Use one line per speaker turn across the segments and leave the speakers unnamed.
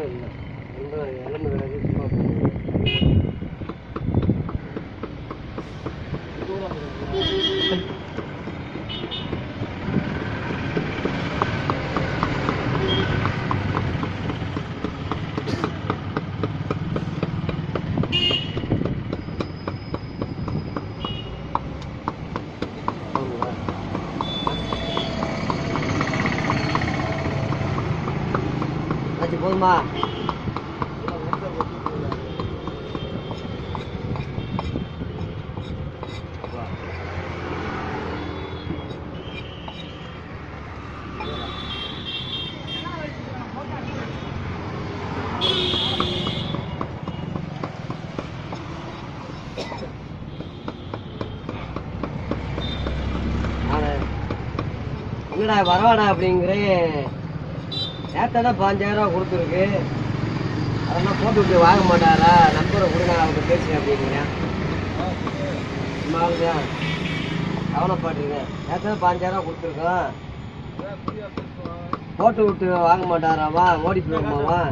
ஒன்றும் இல்லை ஒன்றும் எலும்பு கிடையாது சும்மா போகுது போகுங்களா? ஆச்சு போதுமா நானு, என்னடா வரவாடா அப்படிங்கிறேன் நேற்று தான் பாஞ்சாயிரம் ரூபா கொடுத்துருக்கு அதெல்லாம் போட்டு விட்டு வாங்க மாட்டாரா நம்பரை கொடுங்க நான் அவங்க பேசுகிறேன் அப்படிங்கிறேன் சும்மாவுதா கவலைப்பாட்டுங்க நேற்று தான் பாஞ்சாயிரம் ரூபா கொடுத்துருக்கோம் போட்டு விட்டு வாங்க மாட்டாராவா ஓடி போயிருமாவா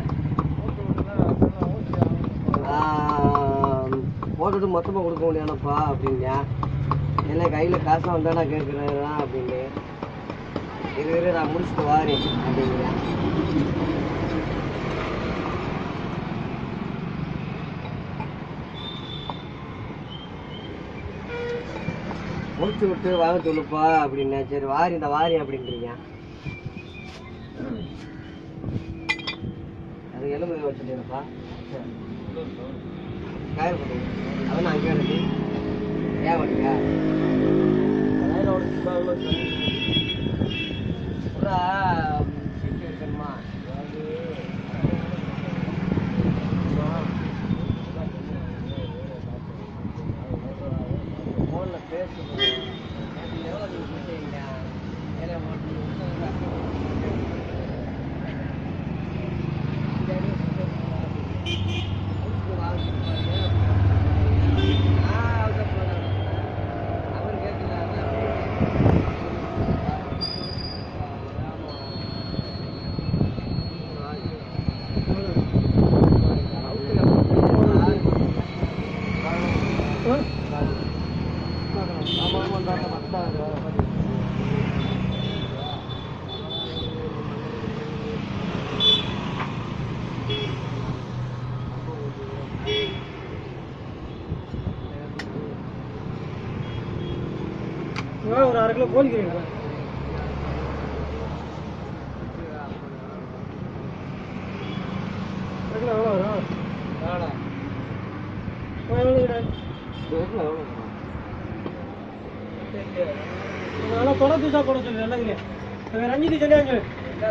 போட்டுட்டு மொத்தமாக கொடுக்க முடியாதுப்பா அப்படிங்க இல்லை கையில் காசு வந்தா நான் கேட்குறேன் அப்படின்னு இரு இரு நான் முடிச்சுட்டு வாரேன் அப்படிங்கிறேன் முடிச்சு விட்டு வாங்க சொல்லுப்பா அப்படின்னேன் சரி வாரி இந்த வாரி அப்படின்றீங்க அது எலும்பு வச்சுட்டேன்ப்பா காய போட்டு அதான் அங்கே இருக்கு ஏன் வண்டியா பூரா சீட்டு இருக்கணுமா ஃபோனில் பேசுகிறோம் எவ்வளோ நீங்கள் கேட்டீங்க ஏன்னா அவர்
ஒரு அரை கிலோ கோழிக்கறி இருக்கு அரை கிலோ எவ்வளோ வரும் எவ்வளோ நல்லா தொடர்ந்து தான் போட சொல்லு நல்லதுங்க ரஞ்சித்து சொல்லியா சொல்லு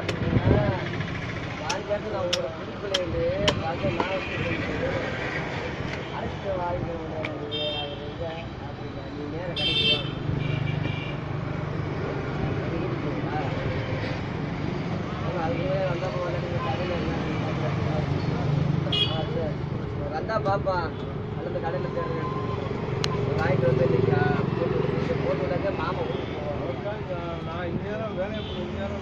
வந்தா பாப்பா அல்லது கடையில் தேவை வாங்கிட்டு வந்து இல்லையா போட்டு விட்டு போட்டு விட்டாக்க மாமா ஊருக்கு போவோம்
நான் இந்நேரம் வேலையை இந்நேரம்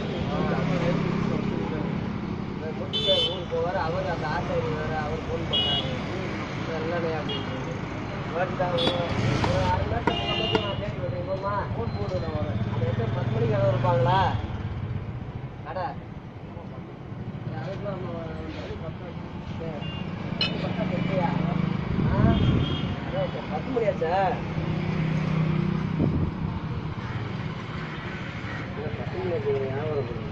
இந்த முடிச்சு ஊருக்கு போவார் அவர் அந்த ஆசாரி வேறு அவர் ஃபோன் பண்ணாரு நல்லதே அப்படின்னு வந்துட்டாங்க ஒரு அரை மணி நேரத்துக்கு நான் கேட்டு விட்டுருக்கோம்மா ஃபோன் போட்டு நான் வரேன் அது எத்தனை பத்து மணிக்கு கடை இருப்பாங்களா கடை அதுக்குலாம் நம்ம வந்து பத்து சரி. பத்து எப்படியா ஆ அதான் சார் பத்து மணியா சார் இல்லை, பத்து மணிக்கு ஞாபகம் பண்ணுங்க.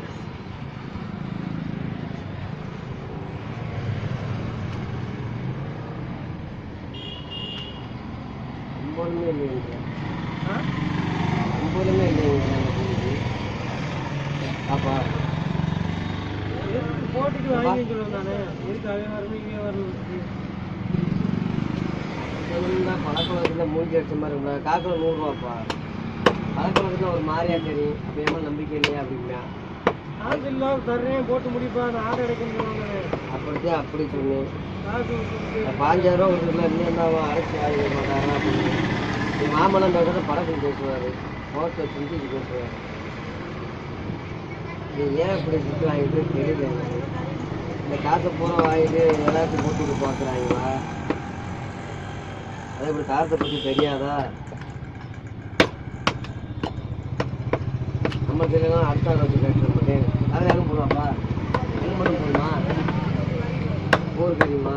ஒன்பதுமே இல்லைங்க ஒன்பதுமே இல்லைங்க பாப்பா
போட்டுட்டு வாங்கி சொல்லுவேன் நானு எதுக்கு அவன் வரணும் இங்கே வரணும்
தான் பழக்கவழக்கத்தில் மூஞ்சி அடிச்ச மாதிரி இருக்கும் காக்கில் நூறுரூவாப்பா பழக்கவழக்கத்தில் ஒரு மாதிரியா தெரியும் அப்படியே நம்பிக்கை இல்லையா அப்படின்னா
காசு இல்லாம தர்றேன் போட்டு முடிப்பா நான் ஆர்டர் எடுக்கணும் சொல்லுவாங்க
அப்படித்தான் அப்படி சொன்னேன்
காசு கொடுத்துட்டு
இந்த பாஞ்சாயிரம் ரூபா கொடுத்துல இன்னும் அவன் அரைச்சி ஆகிட மாட்டாரா அப்படின்னு என் மாமனம் பேசுறது படத்தில் பேசுவார் ஹோட்டல் சிந்திச்சு பேசுவார் நீ ஏன் இப்படி சுற்றி வாங்கிட்டு தெரியல எனக்கு இந்த காசை பூரா வாங்கிட்டு எல்லாத்தையும் போட்டுட்டு பார்க்குறாங்களா அதே இப்படி காசை பற்றி தெரியாதா நம்ம தெரியலாம் அடுத்த ஆள் வச்சு கேட்டு மாட்டேன் அதில் எங்கே போடுவாப்பா எங்கே மட்டும் போடுமா ஊர் தெரியுமா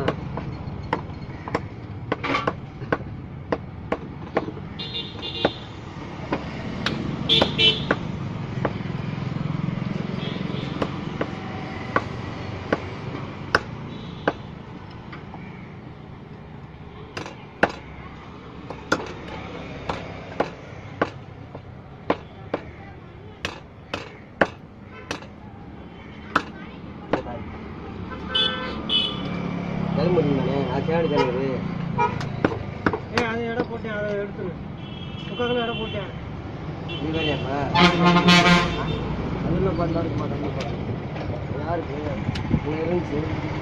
தர முடியுமாண்ணே நான் தேடி தருவது
ஏ அது இடம் போட்டேன் அதை எடுத்துரு முக்காக்கில் இடம் போட்டேன்
நீ வேலையாப்பா அதில் பார்த்தா இருக்குமா கண்டிப்பா யாருக்கு இங்கே இருந்துச்சு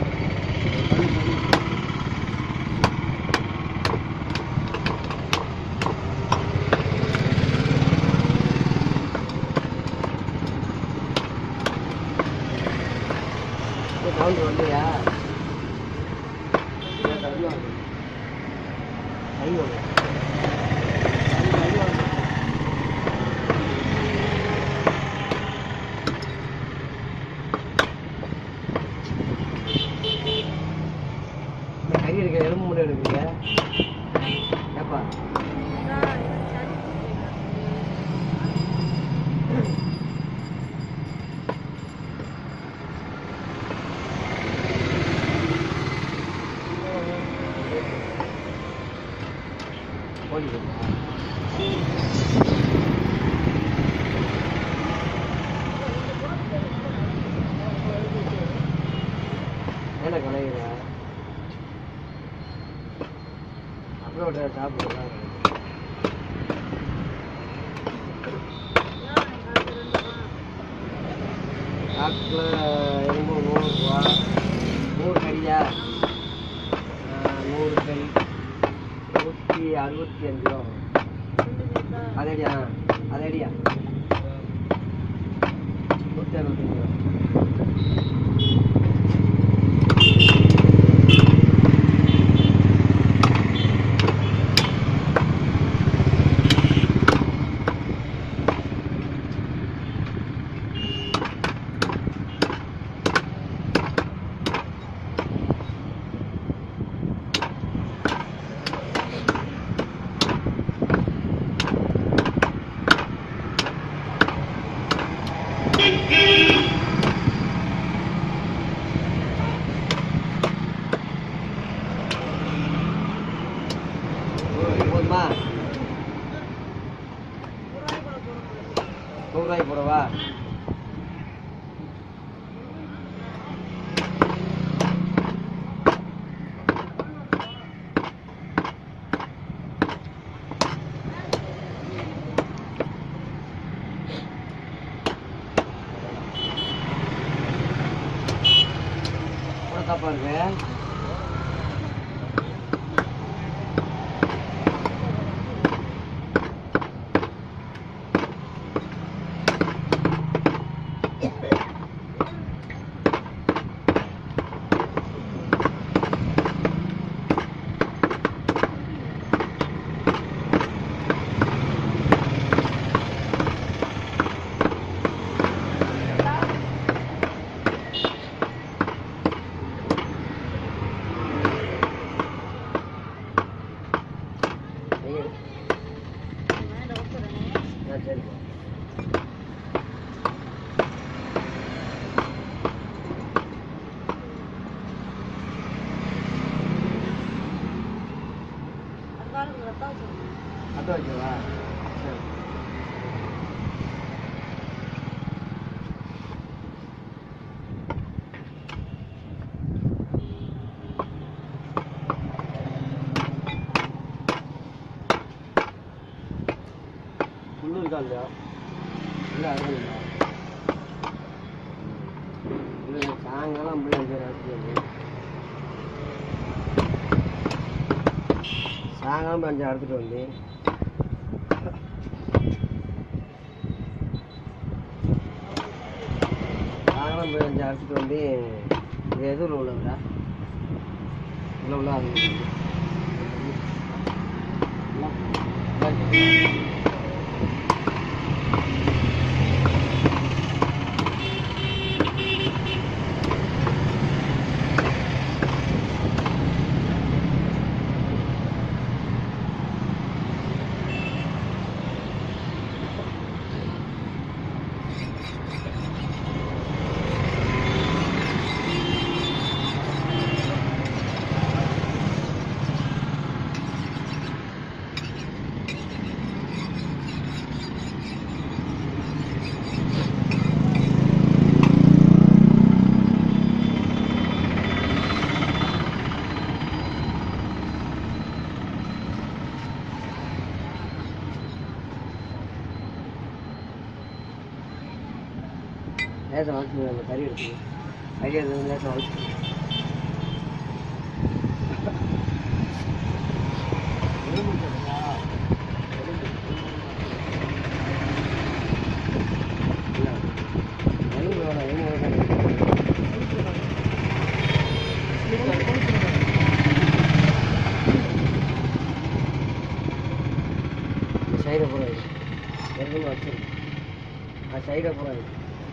கவுண்டர் வரலையா ஐயோ கறி எடுக்க எலும்பு முறை எடுக்குங்க ஏப்பா கோழி கொடுத்தா என்ன கலையில அப்புறம் விட்டு சாப்பிடுறா காட்டில் எறும்பு நூறு ரூபா நூறு கறியா ஆ, நூறு கறி நூற்றி அறுபத்தி அஞ்சு ரூபா வரும். அதேடியா அதேடியா நூற்றி அறுபத்தஞ்சு ரூபா போதுமா நூறுரூவாய்க்கு போடவா கூட தப்பா இருக்கு நீங்க- ஆ, சரிப்பா அத்தை வைக்கவா சரி புல்லு இருக்கா இல்லையா இல்லை அதுவும் இல்லை இல்லை சாயங்காலம் அப்படி அஞ்சு இடத்துல சாயங்காலம் அஞ்சு எடுத்துட்டு வந்து சாயங்காலம் போய் அஞ்சு அரைச்சிட்டு வந்து இது எதில் உள்ளவரா உள்ள உள்ள அது லேசாக வளர்த்து அந்த கறி எடுத்து கறி எடுத்து லேசாக வளர்த்து சைடை பூரா இது எதுவும் வச்சிருக்கு ஆ சைடை பூரா இது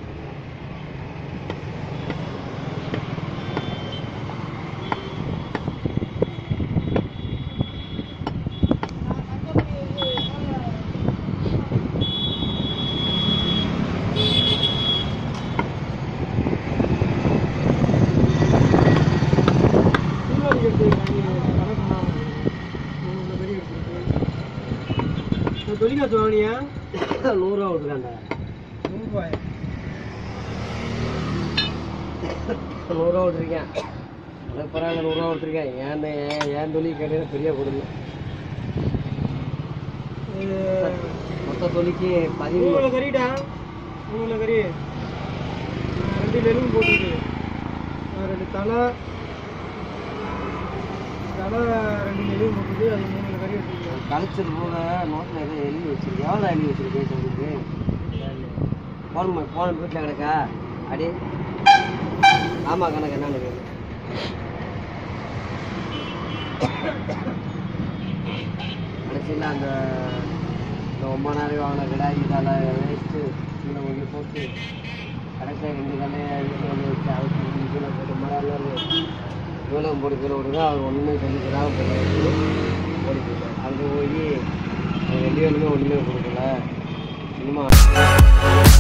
முன்னாடி எடுத்து கணக்கு மூணு பெரிய எடுத்து தொழிற்காட்சி வாங்கினியா
நூறுரூவா விட்டுருக்காண்டா
நூறுரூவாயா
நூறுரூவா விட்டுருக்கேன் எனக்கு பரவாயில்ல நூறுரூவா விட்டுருக்கேன் ஏன் ஏன் ஏன் தொழில் கேட்டீங்கன்னா பெரிய கொடுமை
இது
மொத்த தொழிலுக்கு
மூணு
பதிமூணு
கறிடா மூணு கறி ரெண்டு எலும்பு போட்டுருக்கு ரெண்டு தலை தலை ரெண்டு எலும்பு போட்டுருக்கு அது மூணு கறி எடுத்துக்கலாம்
கழிச்சது போல நோட்டில் ஏதோ எழுதி வச்சிருக்கு எவ்வளோ எழுதி வச்சிருக்கேன் சொல்லுங்க போன போன வீட்டில் கிடக்கா அடி ஆமாம் கணக்கு என்னன்னு கேளு. கடைசியில் அந்த இந்த ஒம்பது நேரம் வாங்கின கிடாய் தலை வேஸ்ட்டு கீழே கொண்டு போட்டு கடைசியில் ரெண்டு கல்லையை வீட்டில் கொண்டு வச்சு அழைச்சி கீழே போட்டு மரம் இவ்வளோ போட்டு கீழே விடுங்க அவர் ஒன்றுமே சொல்லிக்கிறான் ஓடி போயிட்டார் அங்கே போய் ரெண்டு பேருமே ஒன்றுமே கொடுக்கல சினிமா